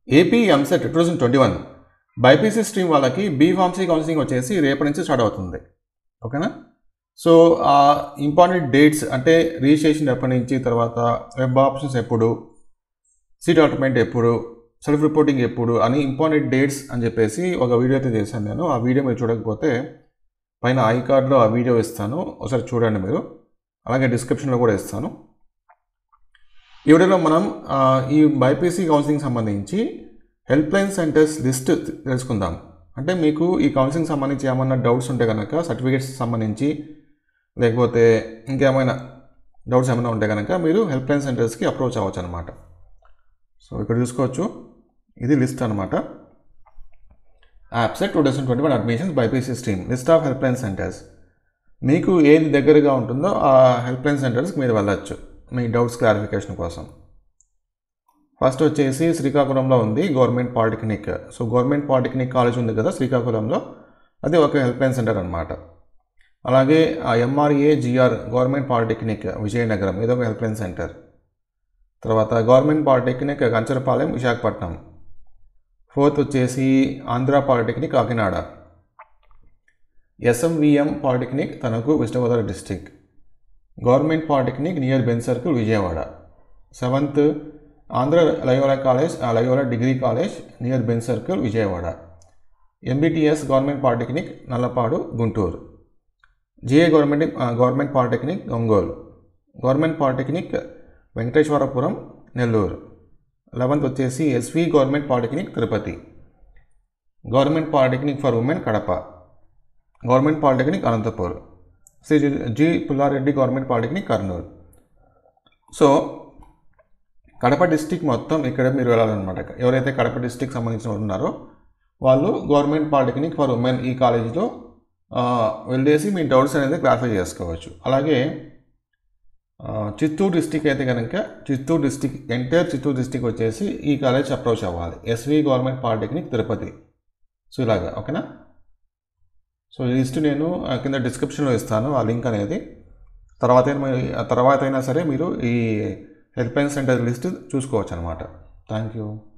AP EAMCET two thousand twenty one BiPC stream వాళ్ళకి B pharmacy counselling వచ్చేసి రేపటి నుంచి స్టార్ట్ అవుతుంది ఓకేనా సో ఆ ఇంపార్టెంట్ డేట్స్ అంటే రిజిస్ట్రేషన్ ఎప్పటి నుంచి తర్వాత వెబ్ ఆప్షన్స్ ఎప్పుడు సీట్ అలాట్మెంట్ ఎప్పుడు సెల్ఫ్ రిపోర్టింగ్ ఎప్పుడు అని ఇంపార్టెంట్ డేట్స్ అని చెప్పేసి ఒక వీడియో అయితే చేశాను నేను ఆ వీడియో మీరు చూడకపోతే పైన ఐ కార్డ్లో ఆ వీడియో ఇస్తాను ఒకసారి చూడండి మీరు అలాగే డిస్క్రిప్షన్లో కూడా ఇస్తాను ఈ వీడియోలో మనం ఆ, ఈ బైపీసీ కౌన్సిలింగ్ సంబంధించి హెల్ప్ లైన్ సెంటర్స్ లిస్ట్ తెలుసుకుందాం అంటే మీకు ఈ కౌన్సిలింగ్ సంబంధించి ఏమైనా డౌట్స్ ఉంటే కనుక సర్టిఫికేట్స్ సంబంధించి లేకపోతే ఇంకేమైనా డౌట్స్ ఏమైనా ఉంటే కనుక మీరు హెల్ప్ లైన్ సెంటర్స్కి అప్రోచ్ అవ్వచ్చు అనమాట సో ఇక్కడ చూసుకోవచ్చు ఇది లిస్ట్ అనమాట యాప్సెట్ two thousand twenty one admissions BiPC stream list of help line centres మీకు ఏది దగ్గరగా ఉంటుందో ఆ హెల్ప్ లైన్ సెంటర్స్కి మీరు వెళ్ళచ్చు మీ డౌట్స్ క్లారిఫికేషన్ కోసం ఫస్ట్ వచ్చేసి శ్రీకాకుళంలో ఉంది government polytechnic so government polytechnic college ఉంది కదా శ్రీకాకుళంలో అది ఒక హెల్ప్ లైన్ సెంటర్ అనమాట అలాగే ఆ MRA GR government polytechnic Vizianagaram ఇది ఒక హెల్ప్ లైన్ సెంటర్ తర్వాత government polytechnic Kancharapalem Visakhapatnam fourth వచ్చేసి Andhra polytechnic Kakinada SMVM polytechnic తనకు west Godavari district government polytechnic near Benz circle Vijayawada seventh Andhra Loyola college ఆ Loyola degree college near Benz circle Vijayawada MBTS government polytechnic Nallapadu Guntur GA government government polytechnic Ongole government polytechnic Venkateswarapuram Nellore eleventh వచ్చేసి SV government polytechnic Tirupati government polytechnic for women Kadapa government polytechnic Anantapur Sri G Pullareddy government polytechnic Kurnool so Kadapa district మొత్తం ఇక్కడ మీరు వెళ్ళాలన్నమాట ఎవరైతే Kadapa district సంబంధించిన వాళ్ళు ఉన్నారో వాళ్ళు గవర్నమెంట్ పాలిటెక్నిక్ ఫర్ ఉమెన్ ఈ కాలేజీలో ఆ, వెళ్ళేసి మీ డౌట్స్ అనేది క్లారిఫై చేసుకోవచ్చు అలాగే ఆ, చిత్తూరు డిస్టిక్ అయితే కనుక Chittoor district entire Chittoor district వచ్చేసి ఈ కాలేజ్ అప్రోచ్ అవ్వాలి SV government polytechnic Tirupati so ఇలాగా ఓకేనా సో ఈ లిస్ట్ నేను ఆ, కింద డిస్క్రిప్షన్లో ఇస్తాను ఆ లింక్ అనేది తర్వాత అయినా మరి- ఆ తర్వాత అయినా సరే మీరు ఈ హెల్ప్ లైన్ సెంటర్ లిస్ట్ చూసుకోవచ్చు అనమాట థ్యాంక్ యూ